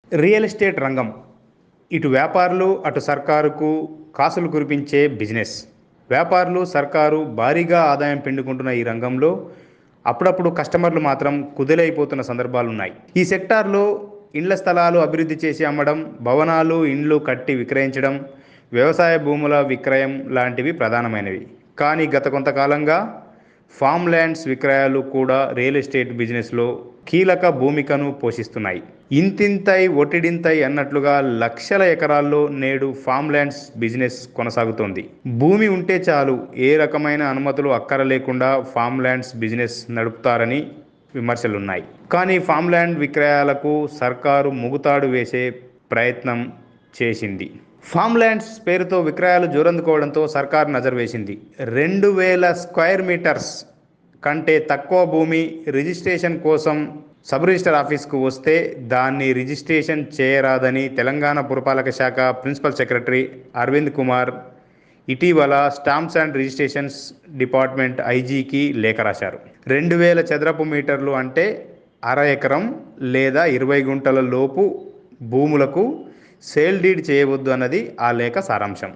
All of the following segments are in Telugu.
రియల్ ఎస్టేట్ రంగం ఇటు వ్యాపారులు అటు సర్కారుకు కాసులు కురిపించే బిజినెస్ వ్యాపారులు సర్కారు భారీగా ఆదాయం పిండుకుంటున్న ఈ రంగంలో అప్పుడప్పుడు కస్టమర్లు మాత్రం కుదిలైపోతున్న సందర్భాలు ఉన్నాయి ఈ సెక్టార్లో ఇండ్ల స్థలాలు అభివృద్ధి చేసి అమ్మడం భవనాలు ఇండ్లు కట్టి విక్రయించడం వ్యవసాయ భూముల విక్రయం లాంటివి ప్రధానమైనవి కానీ గత కొంతకాలంగా ఫామ్ ల్యాండ్స్ విక్రయాలు కూడా రియల్ ఎస్టేట్ బిజినెస్లో కీలక భూమికను పోషిస్తున్నాయి ఇంతింతై ఒటిడింతై అన్నట్లుగా లక్షల ఎకరాల్లో నేడు ఫామ్ ల్యాండ్స్ బిజినెస్ కొనసాగుతోంది భూమి ఉంటే చాలు ఏ రకమైన అనుమతులు అక్కర లేకుండా ఫామ్ ల్యాండ్స్ బిజినెస్ నడుపుతారని విమర్శలున్నాయి కానీ ఫామ్ ల్యాండ్ విక్రయాలకు సర్కారు ముగుతాడు వేసే ప్రయత్నం చేసింది ఫామ్ ల్యాండ్స్ పేరుతో విక్రయాలు జోరందుకోవడంతో సర్కారు నజర్ వేసింది రెండు వేల స్క్వేర్ మీటర్స్ కంటే తక్కువ భూమి రిజిస్ట్రేషన్ కోసం సబ్ రిజిస్టర్ ఆఫీస్కు వస్తే దాన్ని రిజిస్ట్రేషన్ చేయరాదని తెలంగాణ పురపాలక శాఖ ప్రిన్సిపల్ సెక్రటరీ అరవింద్ కుమార్ ఇటీవల స్టాంప్స్ అండ్ రిజిస్ట్రేషన్స్ డిపార్ట్మెంట్ ఐజీకి లేఖ రాశారు రెండు వేల చదరపు మీటర్లు అంటే అర ఎకరం లేదా ఇరవై గుంటల లోపు భూములకు సేల్ డీడ్ చేయవద్దు అన్నది ఆ లేఖ సారాంశం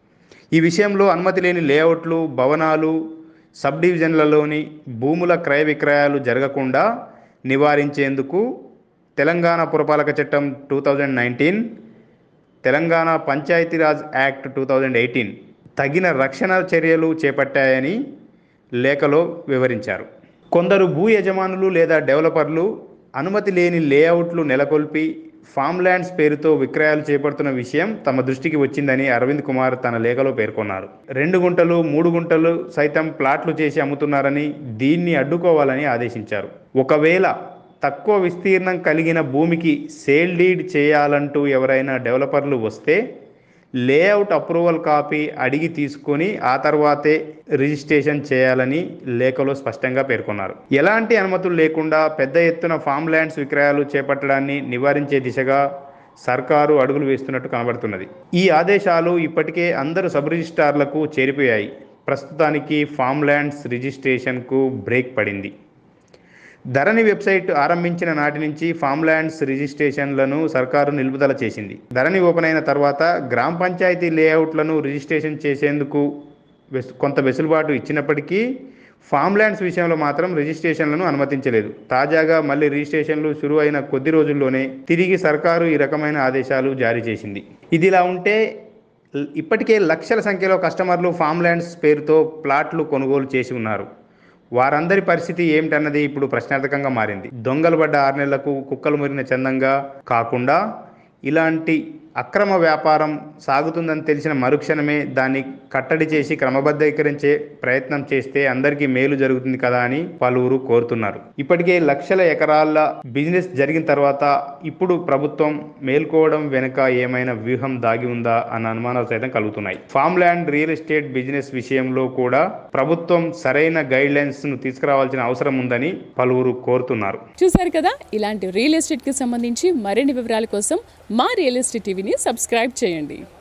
ఈ విషయంలో అనుమతి లేని లేఅవుట్లు భవనాలు సబ్ డివిజన్లలోని భూముల క్రయ విక్రయాలు జరగకుండా నివారించేందుకు తెలంగాణ పురపాలక చట్టం two thousand nineteen Telangana Panchayati Raj act two thousand eighteen తగిన రక్షణ చర్యలు చేపట్టాయని లేఖలో వివరించారు కొందరు భూ యజమానులు లేదా డెవలపర్లు అనుమతి లేని లేఅవుట్లు నెలకొల్పి ఫామ్ ల్యాండ్స్ పేరుతో విక్రయాలు చేపడుతున్న విషయం తమ దృష్టికి వచ్చిందని అరవింద్ కుమార్ తన లేఖలో పేర్కొన్నారు రెండు గుంటలు మూడు గుంటలు సైతం ప్లాట్లు చేసి అమ్ముతున్నారని దీన్ని అడ్డుకోవాలని ఆదేశించారు ఒకవేళ తక్కువ విస్తీర్ణం కలిగిన భూమికి సేల్ డీడ్ చేయాలంటూ ఎవరైనా డెవలపర్లు వస్తే లేఅవుట్ అప్రూవల్ కాపీ అడిగి తీసుకొని ఆ తర్వాతే రిజిస్ట్రేషన్ చేయాలని లేఖలో స్పష్టంగా పేర్కొన్నారు ఎలాంటి అనుమతులు లేకుండా పెద్ద ఎత్తున ఫామ్ ల్యాండ్స్ విక్రయాలు చేపట్టడాన్ని నివారించే దిశగా సర్కారు అడుగులు వేస్తున్నట్టు కనబడుతున్నది ఈ ఆదేశాలు ఇప్పటికే అందరు సబ్ రిజిస్ట్రార్లకు చేరిపోయాయి ప్రస్తుతానికి ఫామ్ ల్యాండ్స్ రిజిస్ట్రేషన్కు బ్రేక్ పడింది ధరణి వెబ్సైట్ ఆరంభించిన నాటి నుంచి ఫామ్ ల్యాండ్స్ రిజిస్ట్రేషన్లను సర్కారు నిలుపుదల చేసింది ధరణి ఓపెన్ అయిన తర్వాత గ్రామ పంచాయతీ లేఅవుట్లను రిజిస్ట్రేషన్ చేసేందుకు వెస్ కొంత వెసులుబాటు ఇచ్చినప్పటికీ ఫామ్ ల్యాండ్స్ విషయంలో మాత్రం రిజిస్ట్రేషన్లను అనుమతించలేదు తాజాగా మళ్ళీ రిజిస్ట్రేషన్లు షురు అయిన కొద్ది రోజుల్లోనే తిరిగి సర్కారు ఈ రకమైన ఆదేశాలు జారీ చేసింది ఇదిలా ఉంటే ఇప్పటికే లక్షల సంఖ్యలో కస్టమర్లు ఫామ్ ల్యాండ్స్ పేరుతో ప్లాట్లు కొనుగోలు చేసి ఉన్నారు వారందరి పరిస్థితి ఏమిటన్నది ఇప్పుడు ప్రశ్నార్థకంగా మారింది దొంగలు పడ్డ ఆరు నెలలకు కుక్కలు మురిన చందంగా కాకుండా ఇలాంటి అక్రమ వ్యాపారం సాగుతుందని తెలిసిన మరుక్షణమే దాన్ని కట్టడి చేసి క్రమబద్ధీకరించే ప్రయత్నం చేస్తే అందరికీ మేలు జరుగుతుంది కదా అని పలువురు కోరుతున్నారు ఇప్పటికే లక్షల ఎకరాల బిజినెస్ జరిగిన తర్వాత ఇప్పుడు ప్రభుత్వం మేల్కోవడం వెనుక ఏమైనా వ్యూహం దాగి ఉందా అన్న అనుమానాలు సైతం కలుగుతున్నాయి farm land real estate business విషయంలో కూడా ప్రభుత్వం సరైన గైడ్ లైన్స్ ను తీసుకురావాల్సిన అవసరం ఉందని పలువురు కోరుతున్నారు చూశారు కదా ఇలాంటి రియల్ ఎస్టేట్కి సంబంధించి మరిన్ని వివరాల కోసం మా రియల్ ఎస్టేట్ టీవీని సబ్స్క్రైబ్ చేయండి